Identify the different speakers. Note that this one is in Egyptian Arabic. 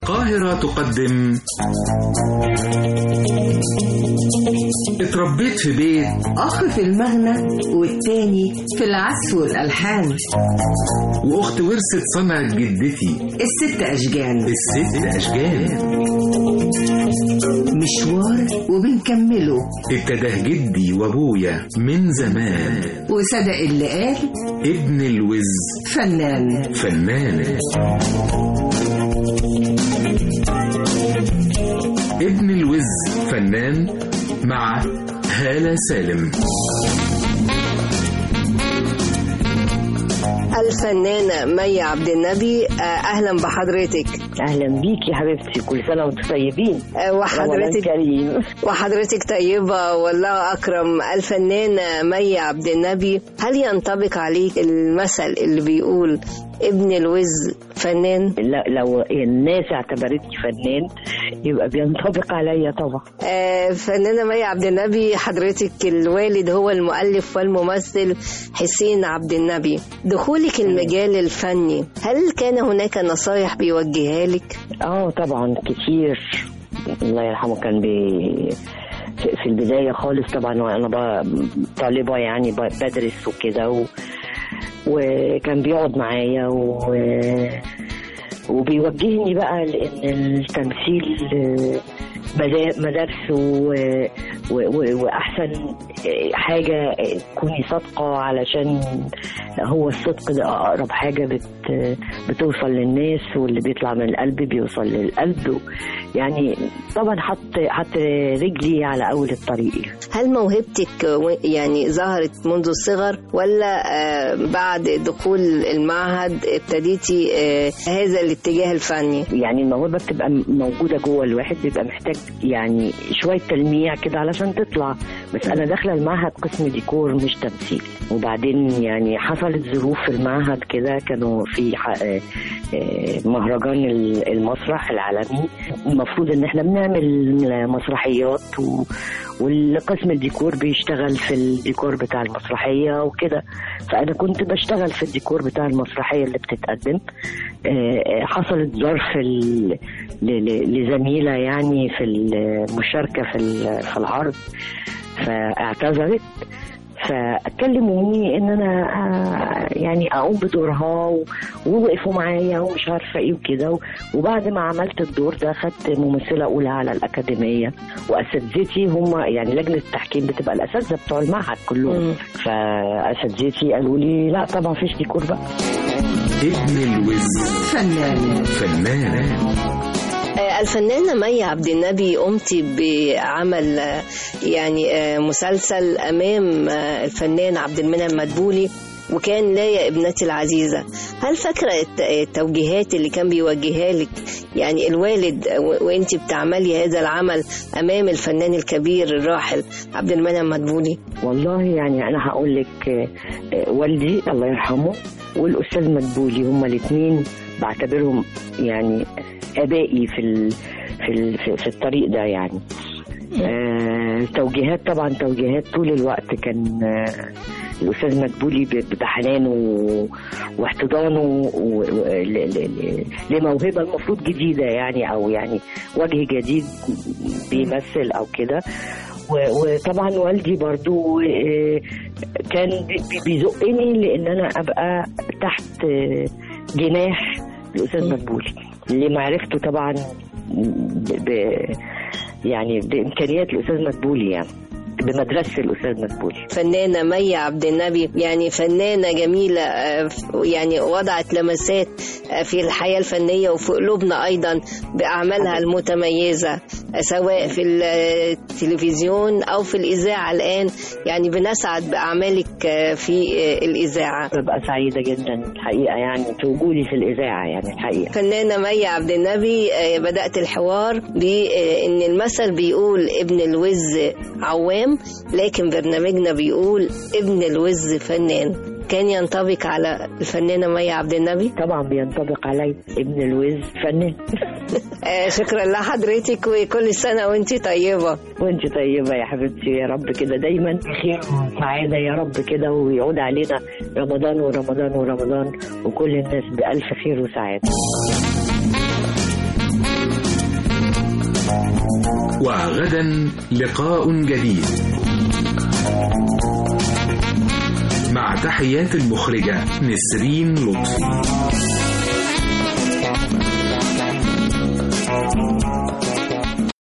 Speaker 1: القاهرة تقدم اتربيت في بيت
Speaker 2: أخ في المغنى والتاني في العزف والألحان
Speaker 1: وأخت ورثت صنعة جدتي
Speaker 2: الست أشجان
Speaker 1: الست أشجان
Speaker 2: مشوار وبنكمله
Speaker 1: ابتداه جدي وأبويا من زمان
Speaker 2: وصدق اللي قال
Speaker 1: ابن الوز
Speaker 2: فنان
Speaker 1: فنان ابن الوز فنان مع هالة سالم
Speaker 3: الفنانة مي عبد النبي آه، أهلا بحضرتك
Speaker 4: اهلا بيك يا حبيبتي كل سنه وانتم طيبين
Speaker 3: آه،
Speaker 4: رمضان
Speaker 3: وحضرتك
Speaker 4: كريم
Speaker 3: وحضرتك طيبة والله أكرم الفنانة مي عبد النبي هل ينطبق عليك المثل اللي بيقول ابن الوز فنان
Speaker 4: لا لو الناس اعتبرتني فنان يبقى بينطبق عليا طبعا
Speaker 3: آه، فنانة مي عبد النبي حضرتك الوالد هو المؤلف والممثل حسين عبد النبي دخولك المجال الفني هل كان هناك نصايح بيوجهها لك؟
Speaker 4: اه طبعا كتير الله يرحمه كان بي في في البداية خالص طبعا وأنا ب- طالبة يعني ب- بدرس وكده و... وكان بيقعد معايا و... وبيوجهني بقى لأن التمثيل آه، مدا- مدارسه و- و- و- وأحسن آه، حاجة تكوني صادقة علشان هو الصدق ده أقرب حاجة بت بتوصل للناس واللي بيطلع من القلب بيوصل للقلب يعني طبعا حط حط رجلي على أول الطريق
Speaker 3: هل موهبتك و- يعني ظهرت منذ الصغر ولا آه، بعد دخول المعهد ابتديتي آه، هذا الاتجاه الفني؟
Speaker 4: يعني الموهبة بتبقى موجودة جوه الواحد بيبقى محتاج يعني شوية تلميع كده علشان تطلع بس أنا داخلة المعهد قسم ديكور مش تمثيل وبعدين يعني حصلت ظروف في المعهد كده كانوا في ح- آه، آه، مهرجان ال- المسرح العالمي المفروض ان احنا بنعمل مسرحيات و... والقسم الديكور بيشتغل في الديكور بتاع المسرحية وكده فأنا كنت بشتغل في الديكور بتاع المسرحية اللي بتتقدم آه، آه، حصلت ظرف ال- ل- ل- لزميلة يعني في المشاركة في ال- في العرض فاعتذرت فكلموني ان انا آه، يعني اقوم بدورها و- ووقفوا معايا ومش عارفه ايه وكده و- وبعد ما عملت الدور ده خدت ممثله اولى على الاكاديميه واساتذتي هم يعني لجنه التحكيم بتبقى الاساتذه بتوع المعهد كلهم
Speaker 3: مم.
Speaker 4: فاساتذتي قالوا لي لا طبعا فيش ديكور بقى
Speaker 1: ابن الوز
Speaker 2: فنان
Speaker 1: فنان
Speaker 3: آه، الفنانة مي عبد النبي قمت بعمل آه، يعني آه، مسلسل أمام آه، الفنان عبد المنعم مدبولي وكان لا يا ابنتي العزيزة هل فاكرة الت- التوجيهات اللي كان بيوجهها لك يعني الوالد و- وانت بتعملي هذا العمل أمام الفنان الكبير الراحل عبد المنعم مدبولي
Speaker 4: والله يعني انا هقول لك آه، آه، والدي الله يرحمه والاستاذ مدبولي هما الاثنين بعتبرهم يعني ابائي في ال في ال في, في الطريق ده يعني آه توجيهات طبعا توجيهات طول الوقت كان آه الاستاذ مدبولي ب- بحنانه و- واحتضانه و- و- ل- ل- ل- لموهبه المفروض جديده يعني او يعني وجه جديد بيمثل او كده و- وطبعا والدي برضو آه، كان بي- بي- بيزقني لان انا ابقى تحت آه، جناح الاستاذ مدبولي اللي معرفته طبعا ب ب- يعني بامكانيات الاستاذ مدبولي يعني بمدرسه الاستاذ مدبولي
Speaker 3: فنانة مي عبد النبي يعني فنانة جميلة آه، ف- يعني وضعت لمسات آه، في الحياة الفنية وفي قلوبنا أيضا بأعمالها المتميزة آه، سواء في التلفزيون أو في الإذاعة الآن يعني بنسعد بأعمالك آه، في آه، الإذاعة
Speaker 4: ببقى سعيده جدا الحقيقه يعني في وجودي في الاذاعه يعني الحقيقه
Speaker 3: فنانة مي عبد النبي آه، بدأت الحوار بأن المثل بيقول ابن الوز عوام لكن برنامجنا بيقول ابن الوز فنان كان ينطبق على الفنانة مي عبد النبي
Speaker 4: طبعا بينطبق علي ابن الوز فنان
Speaker 3: آه، شكرا لحضرتك وكل سنة وانت طيبة
Speaker 4: وانت طيبه يا حبيبتي يا رب كده دايما بخير وسعاده يا رب كده ويعود علينا رمضان ورمضان ورمضان وكل الناس بألف خير وسعاده
Speaker 1: وغدا لقاء جديد مع تحيات المخرجة نسرين لطفي